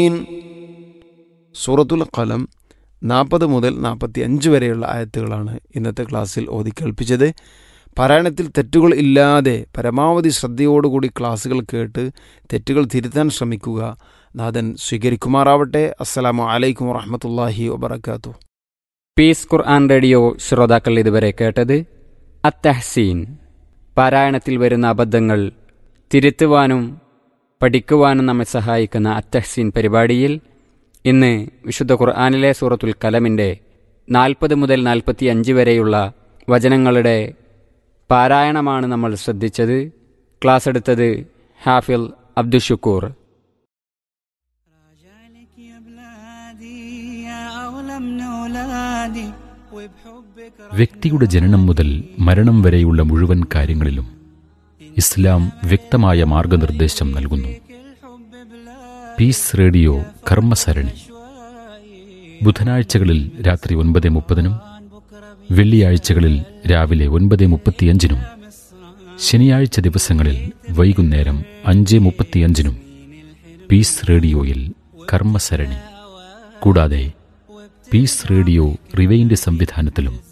സൂറത്തുൽ ഖലം നാൽപ്പത് മുതൽ നാൽപ്പത്തി അഞ്ച് വരെയുള്ള ആയത്തുകളാണ് ഇന്നത്തെ ക്ലാസ്സിൽ ഓതി കേൾപ്പിച്ചത് പാരായണത്തിൽ തെറ്റുകൾ ഇല്ലാതെ പരമാവധി ശ്രദ്ധയോടുകൂടി ക്ലാസ്സുകൾ കേട്ട് തെറ്റുകൾ തിരുത്താൻ ശ്രമിക്കുക നാഥൻ സ്വീകരിക്കുമാറാവട്ടെ അസ്സലാമു അലൈക്കും വറഹമത്തല്ലാഹി വബർക്കാത്തു പീസ് ഖുർആൻ റേഡിയോ ശ്രോതാക്കൾ ഇതുവരെ കേട്ടത് അത്തഹ്സീൻ പാരായണത്തിൽ വരുന്ന അബദ്ധങ്ങൾ തിരുത്തുവാനും പഠിക്കുവാനും നമ്മെ സഹായിക്കുന്ന അത്തഹ്സീൻ പരിപാടിയിൽ ഇന്ന് വിശുദ്ധ ഖുർആാനിലെ സൂറത്തുൽ കലമിൻ്റെ നാൽപ്പത് മുതൽ നാൽപ്പത്തി അഞ്ച് വരെയുള്ള വചനങ്ങളുടെ പാരായണമാണ് നമ്മൾ ശ്രദ്ധിച്ചത് ക്ലാസ് എടുത്തത് ഹാഫിൽ അബ്ദുഷുക്കൂർ راجعلك يا بلادي يا أغلى من أولادي وبحبك വ്യക്തിയുടെ ജനനം മുതൽ മരണം വരെയുള്ള മുഴുവൻ കാര്യങ്ങളിലും ഇസ്ലാം വ്യക്തമായ മാർഗനിർദ്ദേശം നൽകുന്നു الحب بلا പീസ് റേഡിയോ കർമ്മസരണി ബുധനാഴ്ചകളിൽ രാത്രി ഒൻപത് മുപ്പതിനും വെള്ളിയാഴ്ചകളിൽ രാവിലെ ഒൻപത് മുപ്പത്തിയഞ്ചിനും ശനിയാഴ്ച ദിവസങ്ങളിൽ വൈകുന്നേരം അഞ്ച് മുപ്പത്തിയഞ്ചിനും പീസ് റേഡിയോയിൽ കർമ്മസരണി കൂടാതെ പീസ് റേഡിയോ റിവൈൻഡ് സംവിധാനത്തിലും